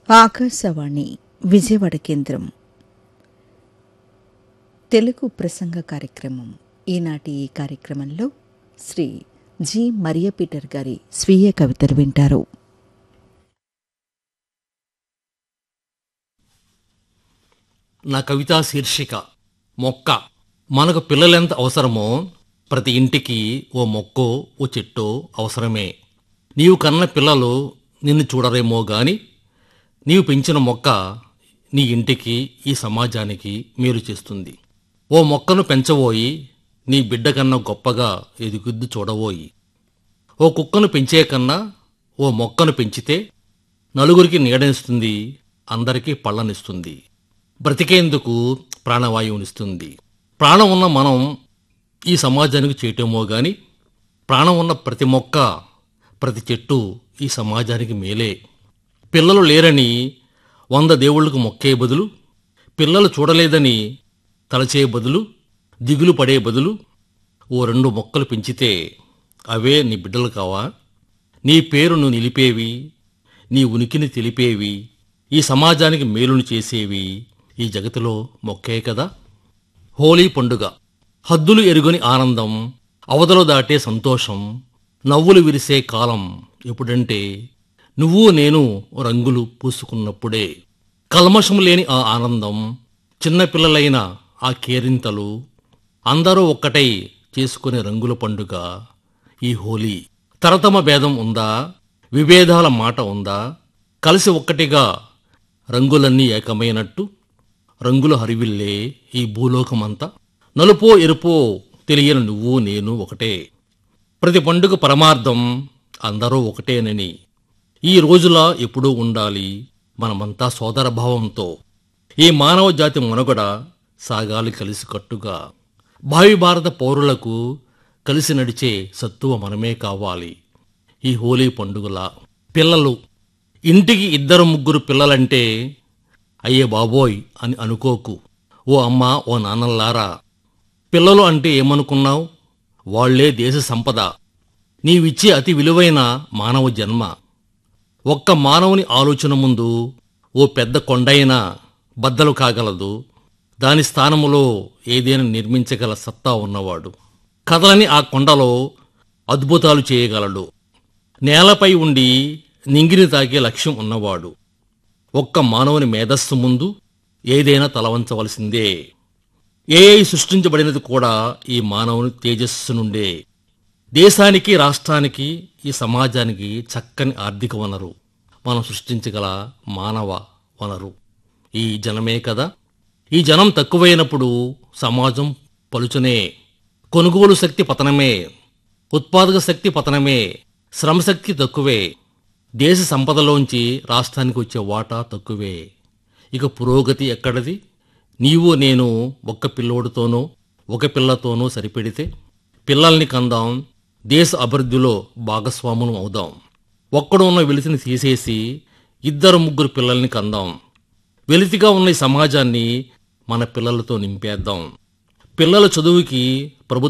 ఆకాశవాణి విజయవాడ కేంద్రం తెలుగు ప్రసంగ కార్యక్రమం ఈనాటి ఈ కార్యక్రమంలో శ్రీ జి మరియ పీటర్ గారి స్వీయ కవితలు వింటారు నా కవితా శీర్షిక మొక్క మనకు పిల్లలెంత అవసరమో ప్రతి ఇంటికి ఓ మొక్కో ఓ చెట్టో అవసరమే నీవు కన్న పిల్లలు నిన్ను చూడరేమో గాని నీవు పెంచిన మొక్క నీ ఇంటికి ఈ సమాజానికి మేలు చేస్తుంది ఓ మొక్కను పెంచబోయి నీ బిడ్డ కన్నా గొప్పగా ఎదుగుద్దు చూడబోయి ఓ కుక్కను పెంచే కన్నా ఓ మొక్కను పెంచితే నలుగురికి నీడనిస్తుంది అందరికీ పళ్ళనిస్తుంది బ్రతికేందుకు ప్రాణవాయువునిస్తుంది ప్రాణం ఉన్న మనం ఈ సమాజానికి చేయటమో గాని ప్రాణం ఉన్న ప్రతి మొక్క ప్రతి చెట్టు ఈ సమాజానికి మేలే పిల్లలు లేరని వంద దేవుళ్ళకు మొక్కే బదులు పిల్లలు చూడలేదని తలచే బదులు దిగులు పడే బదులు ఓ రెండు మొక్కలు పెంచితే అవే నీ బిడ్డలు కావా నీ పేరును నిలిపేవి నీ ఉనికిని తెలిపేవి ఈ సమాజానికి మేలును చేసేవి ఈ జగతిలో మొక్కే కదా హోలీ పండుగ హద్దులు ఎరుగని ఆనందం అవతలు దాటే సంతోషం నవ్వులు విరిసే కాలం ఎప్పుడంటే నువ్వు నేను రంగులు పూసుకున్నప్పుడే కల్మషం లేని ఆ ఆనందం చిన్నపిల్లలైన ఆ కేరింతలు అందరూ ఒక్కటై చేసుకునే రంగుల పండుగ ఈ హోలీ తరతమ భేదం ఉందా విభేదాల మాట ఉందా కలిసి ఒక్కటిగా రంగులన్నీ ఏకమైనట్టు రంగుల హరివిల్లే ఈ భూలోకమంతా నలుపో ఎరుపో తెలియని నువ్వు నేను ఒకటే ప్రతి పండుగ పరమార్థం అందరూ ఒకటేనని ఈ రోజులా ఎప్పుడూ ఉండాలి మనమంతా సోదరభావంతో ఈ మానవ జాతి మనుగడ సాగాలి కలిసి కట్టుగా భావి భారత పౌరులకు కలిసి నడిచే సత్తువ మనమే కావాలి ఈ హోలీ పండుగలా పిల్లలు ఇంటికి ఇద్దరు ముగ్గురు పిల్లలంటే అయ్యే బాబోయ్ అని అనుకోకు ఓ అమ్మ ఓ నాన్నల్లారా పిల్లలు అంటే ఏమనుకున్నావు వాళ్లే దేశ సంపద నీవిచ్చే అతి విలువైన మానవ జన్మ ఒక్క మానవుని ఆలోచన ముందు ఓ పెద్ద కొండైనా బద్దలు కాగలదు దాని స్థానములో ఏదైనా నిర్మించగల సత్తా ఉన్నవాడు కదలని ఆ కొండలో అద్భుతాలు చేయగలడు నేలపై ఉండి నింగిని తాకే లక్ష్యం ఉన్నవాడు ఒక్క మానవుని మేధస్సు ముందు ఏదైనా తలవంచవలసిందే ఏఐ సృష్టించబడినది కూడా ఈ మానవుని తేజస్సు నుండే దేశానికి రాష్ట్రానికి ఈ సమాజానికి చక్కని ఆర్థిక వనరు మనం సృష్టించగల మానవ వనరు ఈ జనమే కదా ఈ జనం తక్కువైనప్పుడు సమాజం పలుచనే కొనుగోలు శక్తి పతనమే ఉత్పాదక శక్తి పతనమే శ్రమశక్తి తక్కువే దేశ సంపదలోంచి రాష్ట్రానికి వచ్చే వాటా తక్కువే ఇక పురోగతి ఎక్కడది నీవు నేను ఒక్క పిల్లోడితోనో ఒక పిల్లతోనో సరిపెడితే పిల్లల్ని కందాం దేశ అభివృద్ధిలో భాగస్వాములం అవుదాం ఒక్కడు ఉన్న వెలితిని తీసేసి ఇద్దరు ముగ్గురు పిల్లల్ని కందాం వెలితిగా ఉన్న ఈ సమాజాన్ని మన పిల్లలతో నింపేద్దాం పిల్లల చదువుకి